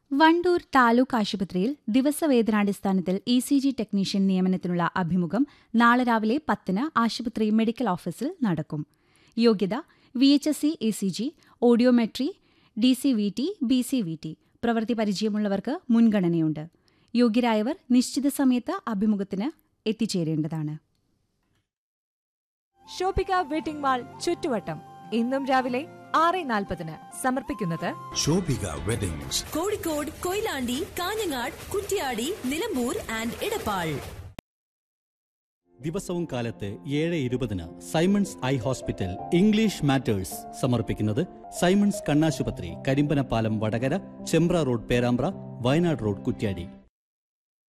വണ്ടൂർ താലൂക്ക് ആശുപത്രിയിൽ ദിവസവേതനാടിസ്ഥാനത്തിൽ E C G technician നിയമനത്തിനുള്ള അഭിമുഖം നാളെ രാവിലെ പത്തിന് ആശുപത്രി മെഡിക്കൽ ഓഫീസിൽ നടക്കും യോഗ്യത V H S C E C G audiometry D C V T B C V T പ്രവൃത്തി പരിചയമുള്ളവർക്ക് മുൻഗണനയുണ്ട് യോഗ്യരായവർ നിശ്ചിത സമയത്ത് അഭിമുഖത്തിന് എത്തിച്ചേരേണ്ടതാണ് ഷോപ്പിക വെഡിംഗ് മാൾ ചുറ്റുവട്ടം ഇന്നും രാവിലെ ആറ് നാൽപ്പതിന് സമർപ്പിക്കുന്നത് ശോഭിക വെഡിങ്സ് കോഴിക്കോട് കൊയിലാണ്ടി കാഞ്ഞങ്ങാട് കുറ്റ്യാടി നിലമ്പൂർ ആൻഡ് ഇടപ്പാൾ ദിവസവും കാലത്ത് ഏഴ് ഇരുപതിന് Simon's eye hospital English matters സമർപ്പിക്കുന്നത് സൈമൺസ് കണ്ണാശുപത്രി കരിമ്പനപ്പാലം വടകര ചെമ്പ്ര റോഡ് പേരാമ്പ്ര വയനാട് റോഡ് കുറ്റ്യാടി